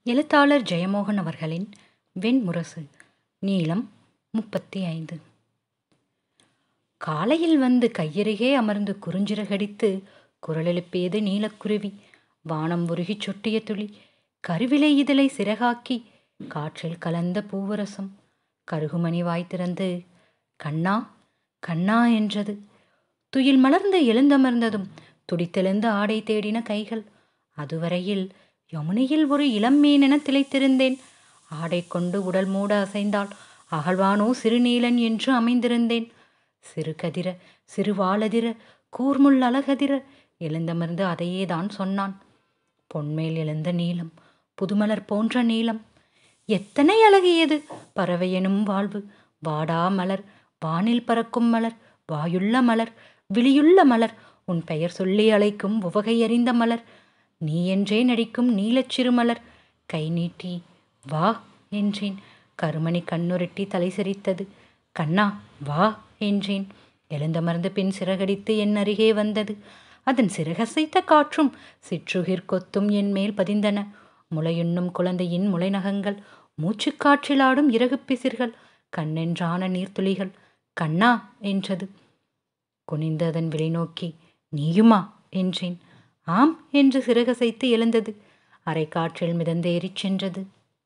எழுத்தாளர் ஜெயமோகன் அவர்களின் வெண்முரசு நீளம் முப்பத்தி ஐந்து காலையில் வந்து கையருகே அமர்ந்து குறுஞ்சிறகடித்து குரலெழுப்பியது நீலக்குருவி வானம் உருகிச் சொட்டிய துளி கருவிலை இதழை சிறகாக்கி காற்றில் கலந்த பூவரசம் கருகுமணி வாய் திறந்து கண்ணா கண்ணா என்றது துயில் மலர்ந்து எழுந்தமர்ந்ததும் துடித்தெழுந்து ஆடை தேடின கைகள் அதுவரையில் யமுனையில் ஒரு இளம் மீனென திளைத்திருந்தேன் ஆடை கொண்டு உடல் மூட அசைந்தாள் அகழ்வானோ சிறுநீலன் என்று அமைந்திருந்தேன் சிறு கதிர சிறு வாளதிர கூர்முள் அழகதிர எழுந்தமர்ந்து அதையே தான் சொன்னான் பொன்மேல் எழுந்த நீளம் புதுமலர் போன்ற நீளம் எத்தனை அழகியது பறவையெனும் வாழ்வு வாடா மலர் வானில் பறக்கும் மலர் வாயுள்ள மலர் விழியுள்ள மலர் உன் பெயர் சொல்லி அழைக்கும் உவகை அறிந்த மலர் நீ என்றே நடிக்கும் நீலச் சிறுமலர் கை நீட்டி வா என்றேன் கருமணி கண்ணுருட்டி தலை சிரித்தது கண்ணா வா என்றேன் எழுந்தமர்ந்து பின் சிறகடித்து என் அருகே வந்தது அதன் சிறகசைத்த காற்றும் சிற்றுகிர் கொத்தும் என் மேல் பதிந்தன முளையுண்ணும் குழந்தையின் முளைநகங்கள் மூச்சுக்காற்றிலாடும் இறகு பிசிர்கள் கண்ணென்றான நீர்த்துளிகள் கண்ணா என்றது குனிந்து அதன் விலை நோக்கி நீயுமா என்றேன் ஆம் என்று சிறகசைத்து எழுந்தது அரை காற்றில் மிதந்தேறிச் சென்றது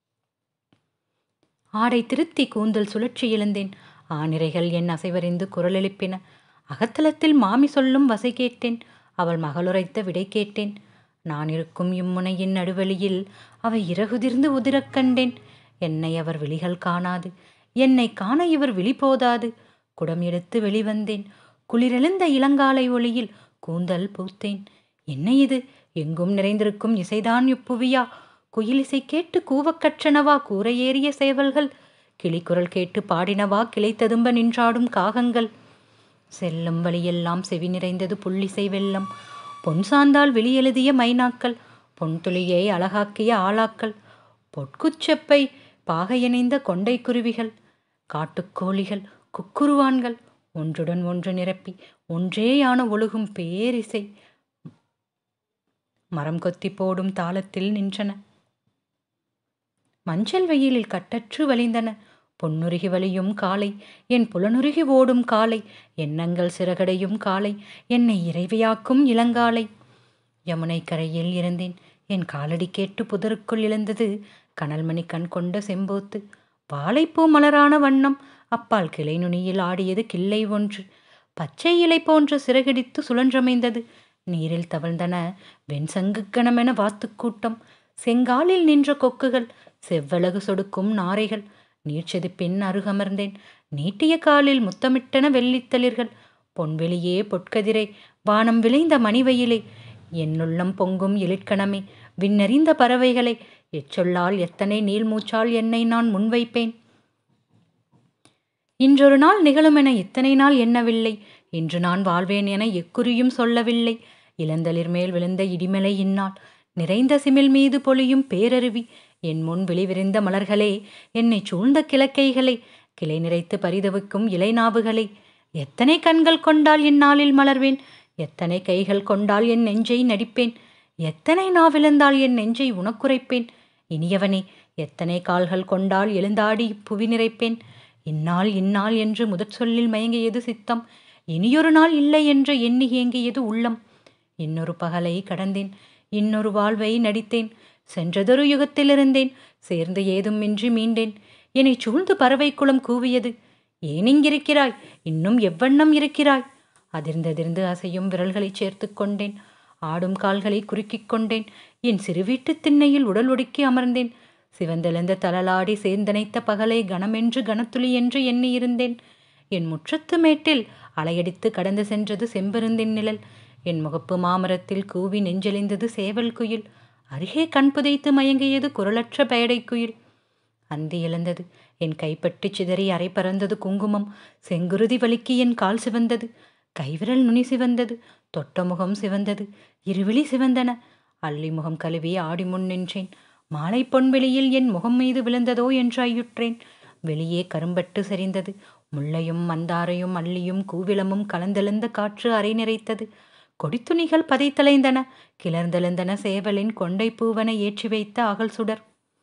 ஆடை திருத்தி கூந்தல் சுழற்சி எழுந்தேன் ஆனிரைகள் என் அசைவறிந்து குரல் எழுப்பின அகத்தளத்தில் மாமி சொல்லும் வசை கேட்டேன் அவள் மகளுரைத்த விடை கேட்டேன் நான் இருக்கும் இம்முனையின் நடுவழியில் அவை இறகுதிர்ந்து உதிரக் கண்டேன் என்னை அவர் விழிகள் காணாது என்னை காண இவர் விழி போதாது குடம் எடுத்து வெளிவந்தேன் குளிரெழுந்த இளங்காலை ஒளியில் கூந்தல் பூத்தேன் என்ன இது எங்கும் நிறைந்திருக்கும் இசைதான் இப்புவியா குயிலிசை கேட்டு கூவக்கற்றனவா கூரை ஏறிய சேவல்கள் கிளிக்குரல் கேட்டு பாடினவா கிளை ததும்ப நின்றாடும் காகங்கள் செல்லும் வழியெல்லாம் செவி நிறைந்தது புள்ளிசை வெள்ளம் பொன் சார்ந்தால் வெளியெழுதிய மைனாக்கள் பொன் துளியை அழகாக்கிய ஆளாக்கள் பொற்குச்செப்பை பாகையணிந்த கொண்டை குருவிகள் காட்டுக்கோழிகள் குக்குருவான்கள் ஒன்றுடன் ஒன்று நிரப்பி ஒன்றேயான ஒழுகும் பேரிசை மரம் கொத்தி போடும் தாளத்தில் நின்றன மஞ்சள் வெயிலில் கட்டற்று வழிந்தன பொன்னுருகி வலியும் காலை என் புலனுருகி ஓடும் காலை எண்ணங்கள் சிறகடையும் காலை என்னை இறைவையாக்கும் இளங்காலை யமுனை கரையில் இருந்தேன் என் காலடி கேட்டு புதருக்குள் இழந்தது கனல்மணி கண் கொண்ட செம்போத்து வாழைப்பூ மலரான வண்ணம் அப்பால் கிளை நுனியில் ஆடியது கிள்ளை ஒன்று பச்சை இலை போன்ற சிறகடித்து சுழன்றமைந்தது நீரில் தவழ்ந்தன வெண்சங்கு கணமென வாத்துக்கூட்டம் செங்காலில் நின்ற கொக்குகள் செவ்வழகு சொடுக்கும் நாரைகள் நீர்ச்செதுப்பின் அருகமர்ந்தேன் நீட்டிய காலில் முத்தமிட்டன வெள்ளித்தளிர்கள் பொன்வெளியே பொற்கதிரை வானம் விளைந்த மணிவயிலே என்னுள்ளம் பொங்கும் எழிற்கணமே விண்ணறிந்த பறவைகளை எச்சொல்லால் எத்தனை நீள்மூச்சால் என்னை நான் முன்வைப்பேன் இன்றொரு நாள் நிகழுமென இத்தனை நாள் எண்ணவில்லை இன்று நான் வாழ்வேன் என எக்குறியும் சொல்லவில்லை இளந்தளிர் மேல் விழுந்த இடிமலை இந்நாள் நிறைந்த சிமிழ் மீது பொழியும் பேரருவி என் முன் விழிவிரிந்த மலர்களே என்னை சூழ்ந்த கிழக்கைகளை கிளை நிறைத்து பரிதவிக்கும் இலைநாவுகளை எத்தனை கண்கள் கொண்டால் என் நாளில் மலர்வேன் எத்தனை கைகள் கொண்டால் என் நெஞ்சை நடிப்பேன் எத்தனை நாவிழந்தால் என் நெஞ்சை உனக்குரைப்பேன் இனியவனே எத்தனை கால்கள் கொண்டால் எழுந்தாடி புவி நிறைப்பேன் இந்நாள் இந்நாள் என்று முதற் சொல்லில் மயங்கியது சித்தம் இனியொரு நாள் இல்லை என்று எண்ணி ஏங்கியது உள்ளம் இன்னொரு பகலை கடந்தேன் இன்னொரு வாழ்வை நடித்தேன் சென்றதொரு யுகத்தில் இருந்தேன் சேர்ந்து ஏதும் இன்றி மீண்டேன் என்னை சூழ்ந்து பறவை குளம் கூவியது ஏன் இங்கிருக்கிறாய் இன்னும் எவ்வண்ணம் இருக்கிறாய் அதிர்ந்ததிர்ந்து அசையும் விரல்களை சேர்த்து கொண்டேன் ஆடும் கால்களை குறுக்கிக் கொண்டேன் என் சிறு வீட்டு திண்ணையில் உடல் ஒடுக்கி அமர்ந்தேன் சிவந்தெழுந்த தளலாடி சேர்ந்தனைத்த பகலை கணமென்று கனத்துளி என்று எண்ணியிருந்தேன் என் முற்றத்து மேட்டில் அலையடித்து கடந்து சென்றது செம்பெருந்தின் நிழல் என் முகப்பு மாமரத்தில் கூவி நெஞ்செளிந்தது சேவல் குயில் அருகே கண் புதைத்து மயங்கியது குரலற்ற பெயடை குயில் அந்தி இழந்தது என் கைப்பட்டு சிதறி அரை பறந்தது குங்குமம் செங்குருதி வலிக்கு என் கால் சிவந்தது கைவிரல் நுனி சிவந்தது தொட்ட முகம் சிவந்தது இருவிழி சிவந்தன அள்ளி முகம் கழுவி ஆடி முன் நின்றேன் மாலை பொன்வெளியில் என் முகம் மீது விழுந்ததோ என்று ஐயுற்றேன் வெளியே கரும்பட்டு செறிந்தது முல்லையும் மந்தாரையும் அள்ளியும் கூவிளமும் கலந்தெழுந்த காற்று அரை நிறைத்தது கொடித்துணிகள் பதைத்தலைந்தன கிளர்ந்தெழுந்தன சேவலின் கொண்டை பூவனை ஏற்றி வைத்த அகல் சுடர்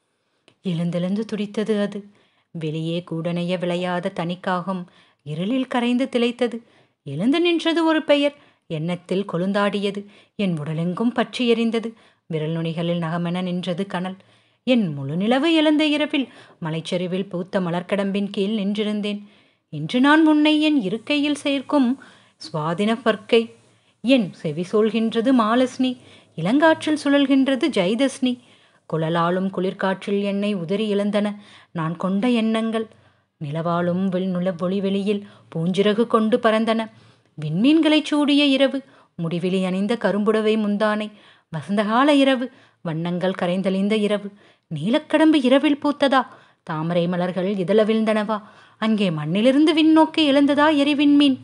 எழுந்தெழுந்து துடித்தது அது வெளியே கூடனைய விளையாத தனிக்காகும் இருளில் கரைந்து திளைத்தது எழுந்து நின்றது ஒரு பெயர் எண்ணத்தில் கொழுந்தாடியது என் உடலெங்கும் பற்றி எரிந்தது விரல் நுனிகளில் நகமென நின்றது கனல் என் முழு நிலவு எழுந்த இரவில் மலைச்சரிவில் பூத்த மலர்க்கடம்பின் கீழ் நின்றிருந்தேன் இன்று நான் உன்னை என் இருக்கையில் சேர்க்கும் சுவாதின பற்கை என் செவி சொல்கின்றது மாலஸ்னி இளங்காற்றில் சுழல்கின்றது ஜெயதஸ்னி குழலாலும் குளிர்காற்றில் என்னை உதறி இழந்தன நான் கொண்ட எண்ணங்கள் நிலவாலும் வெள் நுல ஒளிவெளியில் பூஞ்சிறகு கொண்டு பறந்தன விண்மீன்களைச் சூடிய இரவு முடிவிலி அணிந்த கரும்புடவை முந்தானை வசந்தகால இரவு வண்ணங்கள் கரைந்தழிந்த இரவு நீலக்கடம்பு இரவில் பூத்ததா தாமரை மலர்கள் இதழவிழ்ந்தனவா அங்கே மண்ணிலிருந்து விண்ணோக்கி எழுந்ததா எரிவிண்மீன்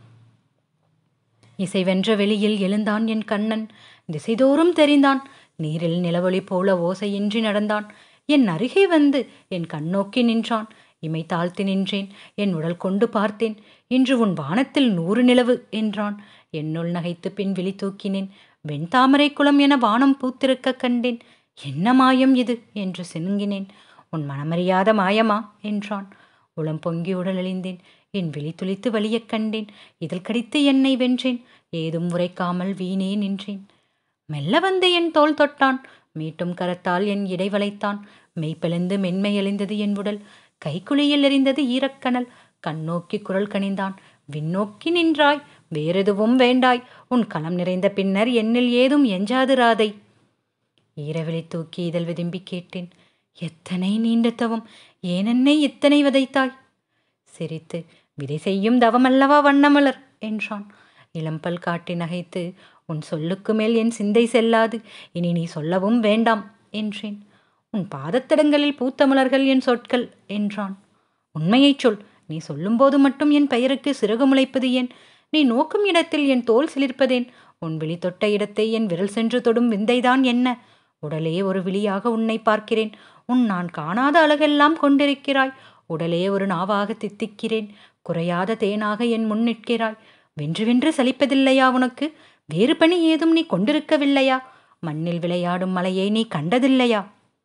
இசைவென்ற வெளியில் எழுந்தான் என் கண்ணன் திசைதோறும் தெரிந்தான் நீரில் நிலவொளி போல ஓசையின்றி நடந்தான் என் அருகே வந்து என் கண்ணோக்கி நின்றான் இமை தாழ்த்தி நின்றேன் என் உடல் கொண்டு பார்த்தேன் இன்று உன் வானத்தில் நூறு நிலவு என்றான் என்னுள் நகைத்து பின் விழி தூக்கினேன் வெண்தாமரை குளம் என வானம் பூத்திருக்க கண்டேன் என்ன மாயம் இது என்று சினுங்கினேன் உன் மனமறியாத மாயமா என்றான் உளம் பொங்கி உடலெழிந்தேன் என் விழி துளித்து வலியக் கண்டேன் இதில் கடித்து என்னை வென்றேன் ஏதும் உரைக்காமல் வீணே நின்றேன் மெல்ல வந்து என் தோள் தொட்டான் மீட்டும் கரத்தால் என் இடை வளைத்தான் மெய்ப்பெழுந்து மென்மை எழுந்தது என் உடல் கைக்குழியில் எறிந்தது ஈரக்கணல் கண்ணோக்கி குரல் கனிந்தான் விண்ணோக்கி நின்றாய் வேறெதுவும் வேண்டாய் உன் களம் நிறைந்த பின்னர் என்னில் ஏதும் எஞ்சாது ராதை ஈரவிழி தூக்கி இதழ் விரும்பி கேட்டேன் எத்தனை நீண்ட தவம் ஏனென்னை இத்தனை விதைத்தாய் சிரித்து விதை செய்யும் தவமல்லவா வண்ணமலர் என்றான் இளம்பல் காட்டி நகைத்து உன் சொல்லுக்கு மேல் என் சிந்தை செல்லாது இனி நீ சொல்லவும் வேண்டாம் என்றேன் உன் பாதத்தடங்களில் பூத்த மலர்கள் என் சொற்கள் என்றான் உண்மையைச் சொல் நீ சொல்லும்போது மட்டும் என் பெயருக்கு சிறகு முளைப்பது ஏன் நீ நோக்கும் இடத்தில் என் தோல் சிலிர்ப்பதேன் உன் விழி தொட்ட இடத்தை என் விரல் சென்று தொடும் விந்தைதான் என்ன உடலே ஒரு விழியாக உன்னை பார்க்கிறேன் உன் நான் காணாத அழகெல்லாம் கொண்டிருக்கிறாய் உடலே ஒரு நாவாக தித்திக்கிறேன் குறையாத தேனாக என் முன் நிற்கிறாய் வென்று வென்று சலிப்பதில்லையா உனக்கு வேறு பணி ஏதும் நீ கொண்டிருக்கவில்லையா மண்ணில் விளையாடும் மலையை நீ கண்டதில்லையா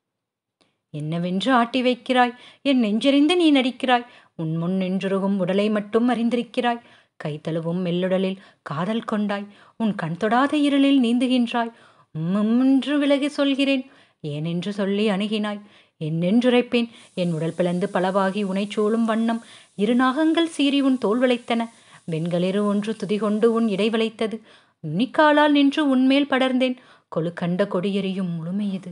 என்னவென்று ஆட்டி வைக்கிறாய் என் நெஞ்செறிந்து நீ நடிக்கிறாய் உன் முன் நின்றுருகும் உடலை மட்டும் அறிந்திருக்கிறாய் கைத்தழுவும் மெல்லுடலில் காதல் கொண்டாய் உன் கண் தொடாத இருளில் நீந்துகின்றாய் உம்மென்று விலகி சொல்கிறேன் ஏனென்று சொல்லி அணுகினாய் என்னென்றுரைப்பேன் என் உடல் பிளந்து பலவாகி உனைச் சூழும் வண்ணம் இரு நாகங்கள் சீறி உன் தோல் விளைத்தன வெண்களிரு ஒன்று துதிகொண்டு உன் இடை விளைத்தது நுனிக்காலால் நின்று உன்மேல் படர்ந்தேன் கொழு கண்ட கொடியெறியும் முழுமை இது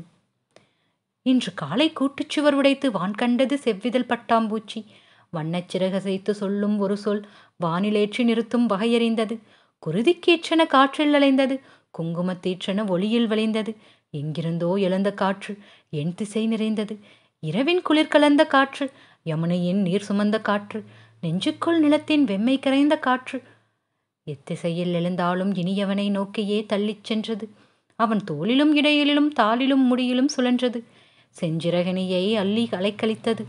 இன்று காலை கூட்டுச்சுவர் உடைத்து வான் கண்டது செவ்விதழ் பட்டாம்பூச்சி வண்ணச் சிறகசைத்து சொல்லும் ஒரு சொல் வானிலேற்றி நிறுத்தும் வகையறிந்தது குருதிக்கேற்றென காற்றில் அலைந்தது குங்குமத்தீற்றென ஒளியில் விளைந்தது எங்கிருந்தோ எழுந்த காற்று என் திசை நிறைந்தது இரவின் குளிர் கலந்த காற்று யமுனையின் நீர் சுமந்த காற்று நெஞ்சுக்குள் நிலத்தின் வெம்மை கரைந்த காற்று எத்திசையில் எழுந்தாலும் இனியவனை நோக்கியே தள்ளிச் சென்றது அவன் தோளிலும் இடையிலும் தாளிலும் முடியிலும் சுழன்றது செஞ்சிறகனியை அள்ளி அலைக்கழித்தது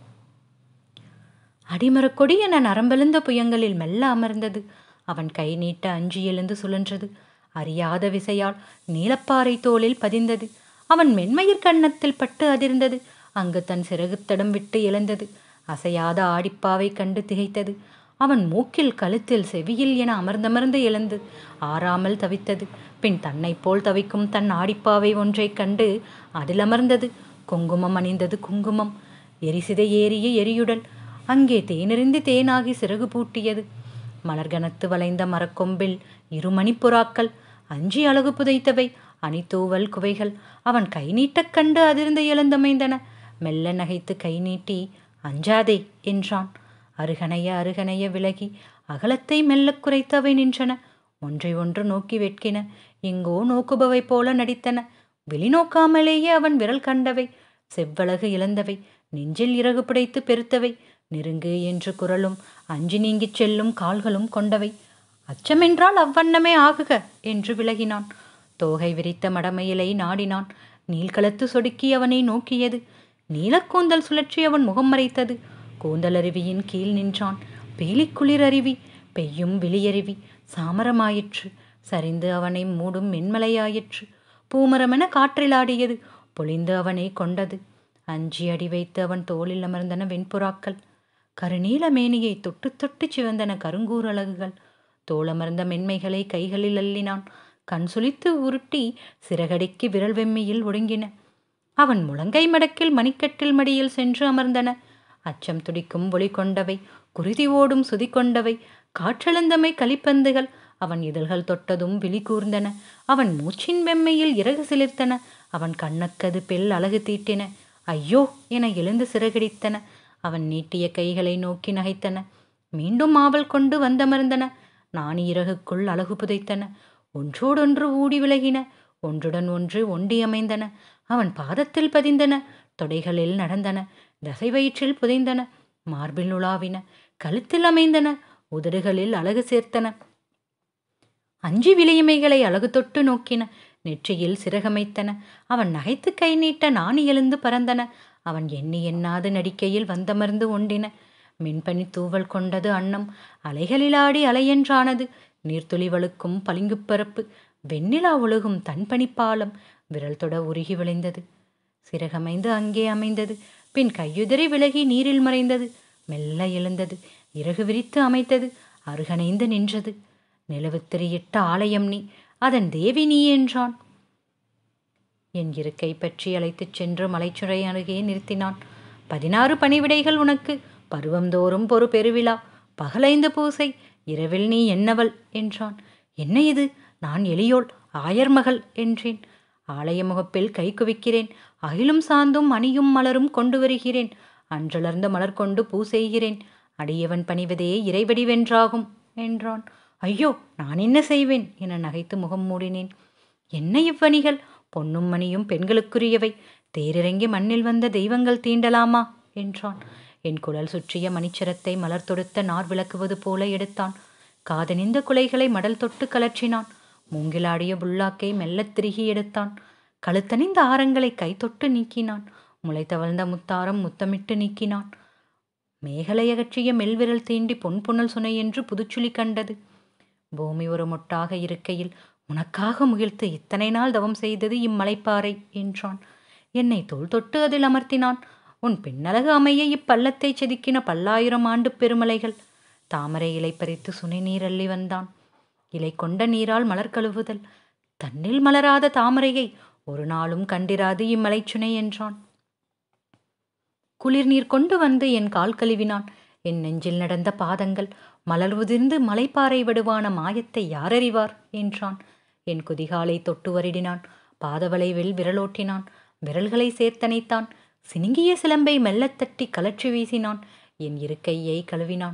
அடிமரக்கொடி என நரம்பெழுந்த புயங்களில் மெல்ல அமர்ந்தது அவன் கை நீட்ட அஞ்சி எழுந்து சுழன்றது அறியாத விசையால் நீலப்பாறை தோளில் பதிந்தது அவன் மென்மயிர் கன்னத்தில் பட்டு அதிர்ந்தது அங்கு தன் சிறகுத்தடம் விட்டு இழந்தது அசையாத ஆடிப்பாவை கண்டு திகைத்தது அவன் மூக்கில் கழுத்தில் செவியில் என அமர்ந்தமர்ந்து எழுந்து ஆறாமல் தவித்தது பின் தன்னைப் போல் தவிக்கும் தன் ஆடிப்பாவை ஒன்றைக் கண்டு அதில் அமர்ந்தது குங்குமம் அணிந்தது குங்குமம் எரிசிதை ஏறிய எரியுடல் அங்கே தேனெறிந்து தேனாகி சிறகு பூட்டியது மலர்கனத்து வளைந்த மரக்கொம்பில் இரு மணிப்புறாக்கள் அஞ்சி அழகு புதைத்தவை அணித்தூவல் குவைகள் அவன் கை நீட்டக் கண்டு அதிர்ந்து எழுந்தமைந்தன மெல்ல நகைத்து கை நீட்டி அஞ்சாதே என்றான் அருகணைய அருகணைய விலகி அகலத்தை மெல்லக் குறைத்தவை நின்றன ஒன்றை ஒன்று நோக்கி வெட்கின எங்கோ நோக்குபவை போல நடித்தன வெளிநோக்காமலேயே அவன் விரல் கண்டவை செவ்வழகு இழந்தவை நெஞ்சில் இறகு பிடைத்து பெருத்தவை நெருங்கு என்று குரலும் அஞ்சி நீங்கிச் செல்லும் கால்களும் கொண்டவை அச்சமென்றால் அவ்வண்ணமே ஆகுக என்று விலகினான் தோகை விரித்த மடமையிலை நாடினான் நீள்களத்து சொடுக்கி அவனை நோக்கியது நீலக்கூந்தல் சுழற்றி அவன் முகம் மறைத்தது கூந்தலருவியின் கீழ் நின்றான் பேலிக்குளிர் அருவி பெய்யும் விழியருவி சாமரமாயிற்று சரிந்து அவனை மூடும் மென்மலையாயிற்று பூமரமென காற்றில் ஆடியது பொழிந்து அவனை கொண்டது அஞ்சி அடி வைத்து அவன் தோளில் அமர்ந்தன வெண்புறாக்கள் கருநீல மேனியை தொட்டு தொட்டு சிவந்தன கருங்கூர் அழகுகள் தோளமர்ந்த மென்மைகளை கைகளில் அள்ளினான் கண் சுளித்து உருட்டி சிறகடிக்கு விரல் வெம்மியில் ஒடுங்கின அவன் முழங்கை மடக்கில் மணிக்கட்டில் மடியில் சென்று அமர்ந்தன அச்சம் துடிக்கும் ஒளி கொண்டவை குருதி ஓடும் சுதி கொண்டவை காற்றெழுந்தமை கலிப்பந்துகள் அவன் இதழ்கள் தொட்டதும் விழி கூர்ந்தன அவன் மூச்சின் வெம்மையில் இறகு சிலிர்த்தன அவன் கண்ணக்கது பெல் அழகு தீட்டின ஐயோ என எழுந்து சிறகடித்தன அவன் நீட்டிய கைகளை நோக்கி நகைத்தன மீண்டும் ஆவல் கொண்டு வந்தமர்ந்தன நாணி இறகுக்குள் அழகு புதைத்தன ஒன்றோடொன்று ஊடி விலகின ஒன்றுடன் ஒன்று ஒண்டி அமைந்தன அவன் பாதத்தில் பதிந்தன தொடைகளில் நடந்தன தசை வயிற்றில் புதைந்தன மார்பில் உலாவின கழுத்தில் அமைந்தன உதடுகளில் அழகு சேர்த்தன அஞ்சி விலையுமைகளை அழகு தொட்டு நோக்கின நெற்றியில் சிறகமைத்தன அவன் நகைத்து கை நீட்ட நாணி எழுந்து பறந்தன அவன் எண்ணி எண்ணாது நடிக்கையில் வந்தமர்ந்து ஒண்டின மின்பனி தூவல் கொண்டது அன்னம் அலைகளிலாடி அலையென்றானது நீர்த்துளி வழுக்கும் பளிங்குப் பரப்பு வெண்ணிலா ஒழுகும் தன்பனிப்பாலம் விரல் தொட உருகி விளைந்தது சிறகமைந்து அங்கே அமைந்தது பின் கையுதறி விலகி நீரில் மறைந்தது மெல்ல எழுந்தது இறகு விரித்து அமைத்தது அருகணைந்து நின்றது நிலவு திரியிட்ட ஆலயம் நீ அதன் தேவி நீ என்றான் என் இருக்கை பற்றி அழைத்துச் சென்று மலைச்சுரை அருகே நிறுத்தினான் பதினாறு பணிவிடைகள் உனக்கு பருவந்தோறும் பொறு பெருவிழா பகலைந்து பூசை இரவில் நீ என்னவள் என்றான் என்ன இது நான் எளியோள் ஆயர் மகள் என்றேன் ஆலய முகப்பில் கை குவிக்கிறேன் அகிலும் சாந்தும் அணியும் மலரும் கொண்டு வருகிறேன் அன்றளர்ந்த மலர் கொண்டு பூ செய்கிறேன் அடியவன் பணிவதே இறைவடி வென்றாகும் என்றான் ஐயோ நான் என்ன செய்வேன் என நகைத்து முகம் மூடினேன் என்ன இவ்வணிகள் பொன்னும் மணியும் பெண்களுக்குரியவை தேரிறங்கி மண்ணில் வந்த தெய்வங்கள் தீண்டலாமா என்றான் என் குழல் சுற்றிய மணிச்சரத்தை மலர் தொடுத்த நார் விளக்குவது போல எடுத்தான் காதணிந்த குலைகளை மடல் தொட்டு கலற்றினான் மூங்கிலாடிய புல்லாக்கை மெல்லத் திருகி எடுத்தான் கழுத்தணிந்த ஆரங்களை கை தொட்டு நீக்கினான் முளை தவழ்ந்த முத்தாரம் முத்தமிட்டு நீக்கினான் மேகலை அகற்றிய மெல்விரல் தீண்டி பொன் புனல் சுனை என்று புதுச்சுளி கண்டது பூமி ஒரு மொட்டாக இருக்கையில் உனக்காக முகிழ்த்து இத்தனை நாள் தவம் செய்தது இம்மலைப்பாறை என்றான் என்னை தோள் தொட்டு அதில் அமர்த்தினான் உன் பின்னலகு அமைய இப்பள்ளத்தை செதுக்கின பல்லாயிரம் ஆண்டு பெருமலைகள் தாமரை இலை பறித்து சுனை நீர் அள்ளி வந்தான் இலை கொண்ட நீரால் மலர் கழுவுதல் தன்னில் மலராத தாமரையை ஒரு நாளும் கண்டிராது இம்மலைச்சுனை என்றான் குளிர் நீர் கொண்டு வந்து என் கால் கழுவினான் என் நெஞ்சில் நடந்த பாதங்கள் மலர் உதிர்ந்து மலைப்பாறை விடுவான மாயத்தை யாரறிவார் என்றான் என் குதிகாலை தொட்டு வருடினான் பாதவளைவில் விரலோட்டினான் விரல்களை சேர்த்தனைத்தான் சினுங்கிய சிலம்பை மெல்லத் தட்டி கலற்றி வீசினான் என் இருக்கையை கழுவினான்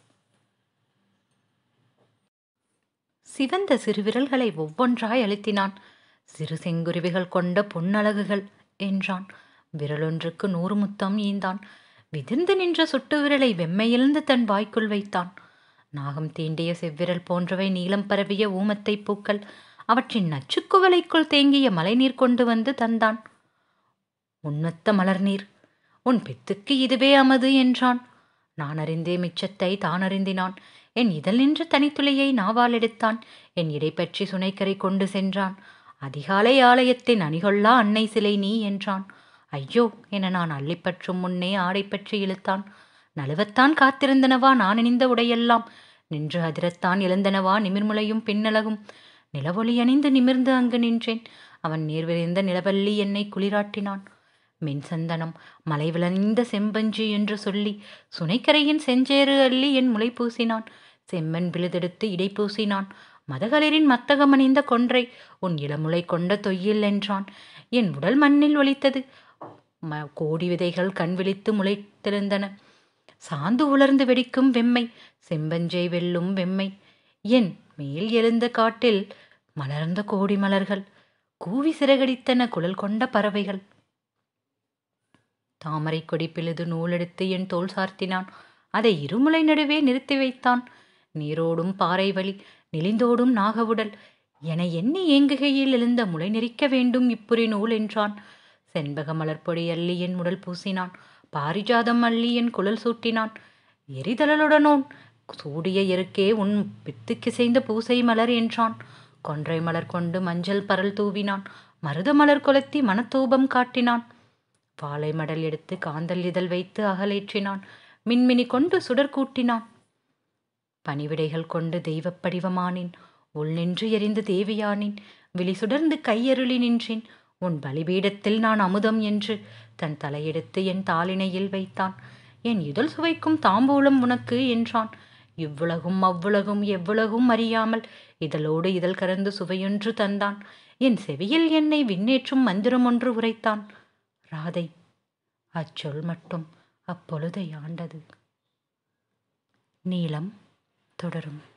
சிவந்த சிறு விரல்களை ஒவ்வொன்றாய் அழுத்தினான் சிறு செங்குருவிகள் கொண்ட பொன்னழகுகள் என்றான் விரலொன்றுக்கு நூறு முத்தம் ஈந்தான் விதிர்ந்து நின்ற சுட்டு விரலை வெம்மையிழந்து தன் வாய்க்குள் வைத்தான் நாகம் தீண்டிய செவ்விரல் போன்றவை நீளம் பரவிய ஊமத்தை பூக்கள் அவற்றின் நச்சுக்குவலைக்குள் தேங்கிய மழைநீர் கொண்டு வந்து தந்தான் உன்மத்த மலர் நீர் உன் பித்துக்கு இதுவே அமது என்றான் நான் அறிந்தே மிச்சத்தை தான் அறிந்தினான் என் இதழ் நின்ற தனித்துளியை நாவால் எடுத்தான் என் இடை பற்றி சுனைக்கரை கொண்டு சென்றான் அதிகாலை ஆலயத்தின் அணிகொள்ளா அன்னை சிலை நீ என்றான் ஐயோ என நான் அள்ளிப்பற்றும் முன்னே ஆடை பற்றி இழுத்தான் நழுவத்தான் காத்திருந்தனவா நான் இணைந்த உடையெல்லாம் நின்று அதிரத்தான் எழுந்தனவா நிமிர்முலையும் பின்னலகும் நிலவொளி அணிந்து நிமிர்ந்து அங்கு நின்றேன் அவன் நீர்விரிந்த நிலவல்லி என்னை குளிராட்டினான் மென் சந்தனம் மலை விளைந்த செம்பஞ்சு என்று சொல்லி சுனைக்கரையின் செஞ்சேறு அள்ளி என் முளை பூசினான் செம்மண் விழுதெடுத்து இடை பூசினான் மதகளிரின் மத்தகம் அணிந்த கொன்றை உன் இளமுலை கொண்ட தொய்யில் என்றான் என் உடல் மண்ணில் ஒலித்தது ம கோடி விதைகள் கண் விழித்து முளைத்திருந்தன சாந்து உலர்ந்து வெடிக்கும் வெம்மை செம்பஞ்சை வெல்லும் வெம்மை என் மேல் எழுந்த காட்டில் மலர்ந்த கோடி மலர்கள் கூவி சிறகடித்தன குழல் கொண்ட பறவைகள் தாமரை கொடி பிழுது நூலெடுத்து என் தோல் சார்த்தினான் அதை இருமுலை நடுவே நிறுத்தி வைத்தான் நீரோடும் பாறை வழி நெளிந்தோடும் நாகவுடல் என எண்ணி ஏங்குகையில் எழுந்த முளை நெறிக்க வேண்டும் இப்புரி நூல் என்றான் செண்பக மலர்ப்பொடி அள்ளி என் உடல் பூசினான் பாரிஜாதம் அள்ளி என் குழல் சூட்டினான் எரிதழலுடனோன் சூடிய எருக்கே உன் பித்துக்கு செய்த பூசை மலர் என்றான் கொன்றை மலர் கொண்டு மஞ்சள் பரல் தூவினான் மருத மலர் கொளுத்தி மனத்தூபம் காட்டினான் பாலை மடல் எடுத்து காந்தல் இதழ் வைத்து அகலேற்றினான் மின்மினி கொண்டு சுடர் கூட்டினான் பணிவிடைகள் கொண்டு தெய்வப் படிவமானேன் உள் நின்று எரிந்து தேவியானேன் விழி சுடர்ந்து கையருளி நின்றேன் உன் பலிபீடத்தில் நான் அமுதம் என்று தன் தலையெடுத்து என் தாளினையில் வைத்தான் என் இதழ் சுவைக்கும் தாம்பூலம் உனக்கு என்றான் இவ்வுலகும் அவ்வுலகும் எவ்வுலகும் அறியாமல் இதழோடு இதழ் கறந்து சுவையொன்று தந்தான் என் செவியில் என்னை விண்ணேற்றும் மந்திரம் ஒன்று உரைத்தான் ராதை அச்சொல் மட்டும் அப்பொழுதை ஆண்டது நீளம் தொடரும்